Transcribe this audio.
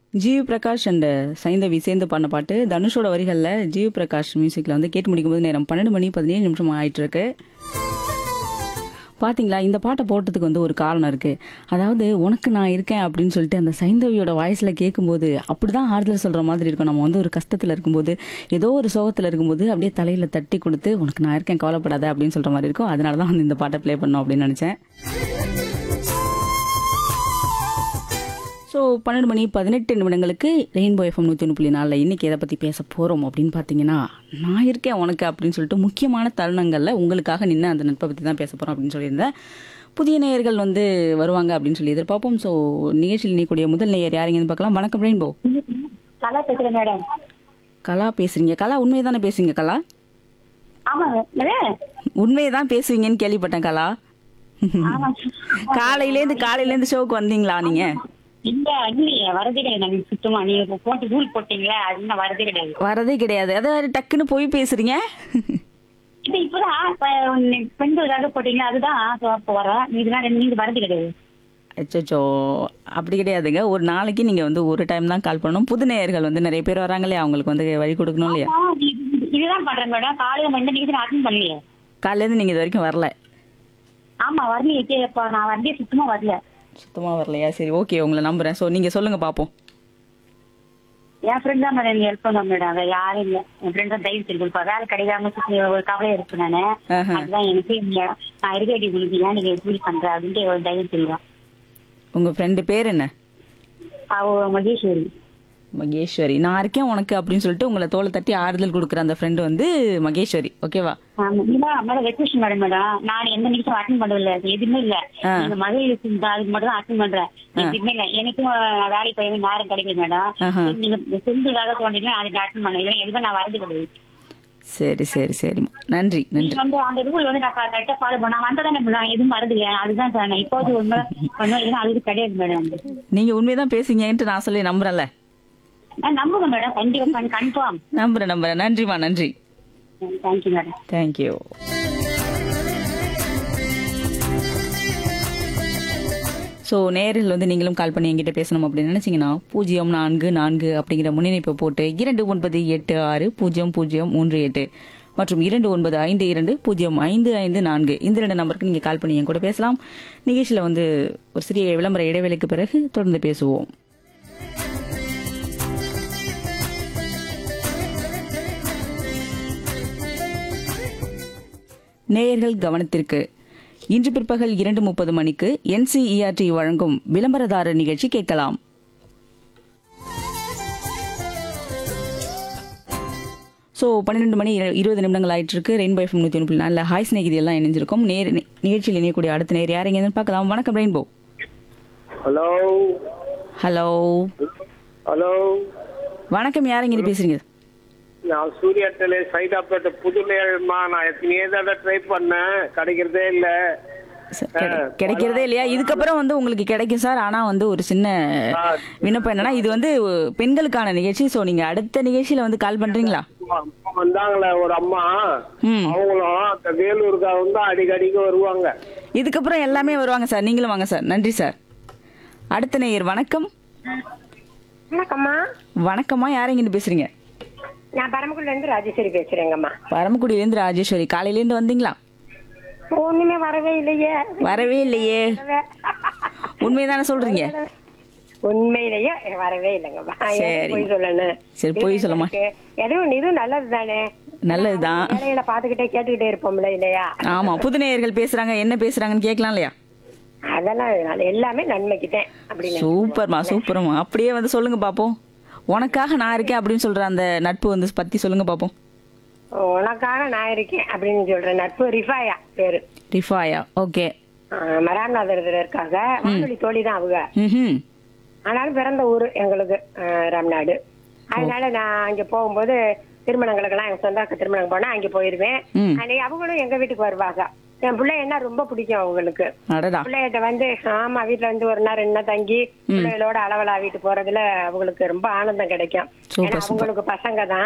GV Prakash and Saindhavi சேர்ந்து பண்ண பாட்டு தனுஷோட வரிகளில் ஜிவி பிரகாஷ் மியூசிக்கில் வந்து கேட்டு முடிக்கும்போது நேரம் பன்னெண்டு மணி பதினேழு நிமிஷம் ஆயிட்டு இருக்கு பாத்தீங்களா இந்த பாட்டை போட்டதுக்கு வந்து ஒரு காரணம் இருக்கு அதாவது உனக்கு நான் இருக்கேன் அப்படின்னு சொல்லிட்டு அந்த சைந்தவியோட வாய்ஸ்ல கேட்கும்போது அப்படிதான் ஆறுதல் சொல்ற மாதிரி இருக்கும் நம்ம வந்து ஒரு கஷ்டத்துல இருக்கும்போது ஏதோ ஒரு சோகத்துல இருக்கும்போது அப்படியே தலையில தட்டி கொடுத்து உனக்கு நான் இருக்கேன் கவலைப்படாத அப்படின்னு சொல்ற மாதிரி இருக்கும் அதனால தான் வந்து இந்த பாட்டை ப்ளே பண்ணோம் அப்படின்னு நினைச்சேன் ஸோ பன்னெண்டு மணி பதினெட்டு நிமிடங்களுக்கு ரெயின்போ எஃப்எம் நூற்றி ஒன்று புள்ளி நாலில் இன்றைக்கி எதை பற்றி பேச போகிறோம் அப்படின்னு பார்த்தீங்கன்னா நான் இருக்கேன் உனக்கு அப்படின்னு சொல்லிட்டு முக்கியமான தருணங்களில் உங்களுக்காக நின்று அந்த நட்பை பற்றி தான் பேச போகிறோம் அப்படின்னு சொல்லியிருந்தேன் புதிய நேயர்கள் வந்து வருவாங்க அப்படின்னு சொல்லி எதிர்பார்ப்போம் ஸோ நிகழ்ச்சியில் இணையக்கூடிய முதல் நேயர் யாருங்கன்னு பார்க்கலாம் வணக்கம் ரெயின்போ நல்லா பேசுறேன் மேடம் கலா பேசுறீங்க கலா உண்மையை தானே பேசுவீங்க கலா ஆமாங்க மேடம் உண்மையை தான் பேசுவீங்கன்னு கேள்விப்பட்டேன் கலா ஆமாங்க காலையிலேருந்து காலையிலேருந்து ஷோக்கு வந்தீங்களா நீங்கள் இல்ல இல்லையே வரதே கிடையாது நாங்க சுத்தமா நீங்க இப்ப போட்டு ரூல் போட்டீங்களா அது இன்னும் வரதே கிடையாது வரதே கிடையாது அதாவது டக்குன்னு போய் பேசுறீங்க இது இப்பதான் இப்ப ஒண்ணு பெண்களுக்காக போட்டீங்களா அதுதான் so அப்ப வரோம் இதுதான் ரெண்டு நீங்க வரது கிடையாது அச்சோ அப்படி கிடையாதுங்க ஒரு நாளைக்கு நீங்க வந்து ஒரு டைம் தான் கால் பண்ணணும் புது நேயர்கள் வந்து நிறைய பேர் வராங்க இல்லையா அவங்களுக்கு வந்து வழி கொடுக்கணும் இல்லையா ஆ, இது- இது- இதுதான் பண்றேன் மேடம் காலையில மணி நீங்க அட்டன் பண்ணலையே காலையில இருந்து நீங்க இது வரைக்கும் வரல ஆமா வரலையே இப்ப நான் வரதே சுத்தமா வரல சுத்தமா வரலையா சரி ஓகே உங்களை நம்புறேன் ஸோ நீங்க சொல்லுங்க பாப்போம் என் ஃப்ரெண்ட் தான் மேடம் ஹெல்ப் பண்ண மேடம் வேற யாரும் இல்ல என் ஃப்ரெண்ட் தான் தயவு செய்து கொடுப்பா வேலை கிடைக்காம சுத்தி ஒரு கவலை இருக்கு நானு ஆஹா. அதுதான் எனக்கு இங்க நான் இருக்கடி உங்களுக்கு ஏன் நீங்க எப்படி பண்ற அப்படின்ட்டு ஒரு தைரியம் செய்வான் உங்க ஃப்ரெண்டு பேர் என்ன அவ மகேஸ்வரி மகேஸ்வரி நான் இருக்கேன் உனக்கு அப்படின்னு சொல்லிட்டு உங்களை தோலை தட்டி ஆறுதல் கொடுக்குற அந்த ஃப்ரெண்டு வந்து மகேஸ்வரி ஓகேவா ஆமா இல்ல மேடம் வெக்கேஷன் மேடம் மேடம் நான் எந்த நிமிஷம் அட்டன் பண்ணல எதுவுமே இல்ல ஆ. நீங்க மகளிர் அதுக்கு மட்டும் தான் அட்டன் பண்றேன் எதுவுமே இல்ல எனக்கும் நான் வேலைக்கு போய் நேரம் கிடைக்கும் மேடம் ஆஹா. நீங்க செஞ்சுக்காக தோன்றீங்க அதுக்கு அட்டன் பண்ணல எதுவும் நான் வரது கிடையாது சரி சரி சரிம்மா நன்றி நன்றி நீங்க வந்து அந்த ரூல் வந்து நான் கரெக்டா ஃபாலோ பண்ண நான் வந்ததானே மேடம் எதுவும் மறந்து இல்லையா அதுதான் சார் நான் இப்போது உண்மை கொஞ்சம் எதுவும் அது கிடையாது மேடம் நீங்க உண்மையதான் பேசுங்கன்ட்டு நான் சொல்லி நம்புறேன்ல நான் நம்புங்க மேடம் கண்டிப்பா கன்ஃபார்ம் நம்புறேன் நம்புறேன் நன்றிம்மா நன்றி தேங்க்யூ மேடம் தேங்க்யூ ஸோ நேரில் வந்து நீங்களும் கால் பண்ணி என்கிட்ட பேசணும் அப்படின்னு நினைச்சீங்கன்னா பூஜ்ஜியம் நான்கு நான்கு அப்படிங்கிற முன்னிணைப்பை போட்டு இரண்டு ஒன்பது எட்டு ஆறு பூஜ்ஜியம் பூஜ்ஜியம் மூன்று எட்டு மற்றும் இரண்டு ஒன்பது ஐந்து இரண்டு பூஜ்ஜியம் ஐந்து ஐந்து நான்கு இந்த ரெண்டு நம்பருக்கு நீங்கள் கால் பண்ணி என் கூட பேசலாம் நிகழ்ச்சியில் வந்து ஒரு சிறிய விளம்பர இடைவேளைக்கு பிறகு தொடர்ந்து பேசுவோம் நேயர்கள் கவனத்திற்கு இன்று பிற்பகல் இரண்டு முப்பது மணிக்கு என்சிஇஆர்டி வழங்கும் விளம்பரதாரர் நிகழ்ச்சி கேட்கலாம் ஸோ பன்னிரெண்டு மணி இரு- இருபது நிமிடங்கள் ஆயிட்டு இருக்கு ரெயின்போ எஃப்எம் நூற்றி ஒன்று நாலில் ஹாய் ஸ்நேகிதி எல்லாம் இணைஞ்சிருக்கும் நேர் நி- நிகழ்ச்சியில் இணையக்கூடிய அடுத்த நேர் யார் எங்கேருந்து பார்க்கலாம் வணக்கம் ரெயின்போ ஹலோ ஹலோ ஹலோ வணக்கம் யார் எங்கே பேசுறீங்க நான் சூர்யா டெலே சைதாப்பேட்டை புதுநேரமா நான் எத்தனையோ தடவை ட்ரை பண்ணேன் கிடைக்கிறதே இல்ல சார், கிடை- கிடைக்கிறதே இல்லையா இதுக்கப்புறம் வந்து உங்களுக்கு கிடைக்கும் சார் ஆனா வந்து ஒரு சின்ன விண்ணப்பம் என்னன்னா இது வந்து பெண்களுக்கான நிகழ்ச்சி ஸோ நீங்க அடுத்த நிகழ்ச்சியில வந்து கால் பண்றீங்களா அம்மா வந்தாங்களே ஒரு அம்மா ம் அவங்களும் அந்த வேலூருக்கா வந்து அடிக்கடிக்கு வருவாங்க இதுக்கப்புறம் எல்லாமே வருவாங்க சார் நீங்களும் வாங்க சார் நன்றி சார் அடுத்த நேயர் வணக்கம் வணக்கம்மா வணக்கம்மா யார் எங்கிட்டு பேசுறீங்க நான் பரமக்குடில இருந்து ராஜேஸ்வரி பேசுறேங்கம்மா பரமக்குடியிலேருந்து ராஜேஸ்வரி காலையிலேருந்து வந்தீங்களா ஒண்ணுமே வரவே இல்லையே வரவே இல்லையே உண்மைதானே சொல்றீங்க உண்மையிலேயே வரவே இல்லைங்கம்மா சரி. ஏன் போய் சொல்லணும் சரி, பொய் சொல்லமா. எதுவும் இதுவும் நல்லது தானே நல்லதுதான் வேலைகளை பாத்துக்கிட்டே கேட்டுக்கிட்டே இருப்போம்ல இல்லையா ஆமா புது நேயர்கள் பேசுறாங்க என்ன பேசுறாங்கன்னு கேட்கலாம் இல்லையா அதெல்லாம் நல்ல- எல்லாமே நன்மைக்கு தான் அப்படின்னு சூப்பர்மா சூப்பர்மா அப்படியே வந்து சொல்லுங்க பாப்போம் உனக்காக நான் இருக்கேன் அப்படின்னு சொல்ற அந்த நட்பு வந்து பத்தி சொல்லுங்க பாப்போம் உனக்காக நான் இருக்கேன் அப்படின்னு சொல்றேன் நட்பு ரிஃபாயா பேரு ரிஃபாயா ஓகே மராமநாதர் இருக்காங்க வானொலி தோழி தான் அவங்க ம் ஆனாலும் பிறந்த ஊர் எங்களுக்கு அஹ், ராம்நாடு அதனால நான் அங்க போகும்போது திருமணங்களுக்கெல்லாம் எங்க சொந்த திருமணம் போனா அங்க போயிருவேன் ம். அன்னைக்கு அவங்களும் எங்க வீட்டுக்கு வருவாங்க என் பிள்ளை என்ன ரொம்ப பிடிக்கும் அவங்களுக்கு அடடா பிள்ளைகிட்ட வந்து ஆமா வீட்டுல வந்து ஒரு நாள் ரெண்டு நாள் தங்கி பிள்ளைகளோட அளவலா வீட்டு போறதுல அவங்களுக்கு ரொம்ப ஆனந்தம் கிடைக்கும் சூப்பர், ஏன்னா அவங்களுக்கு பசங்க தான்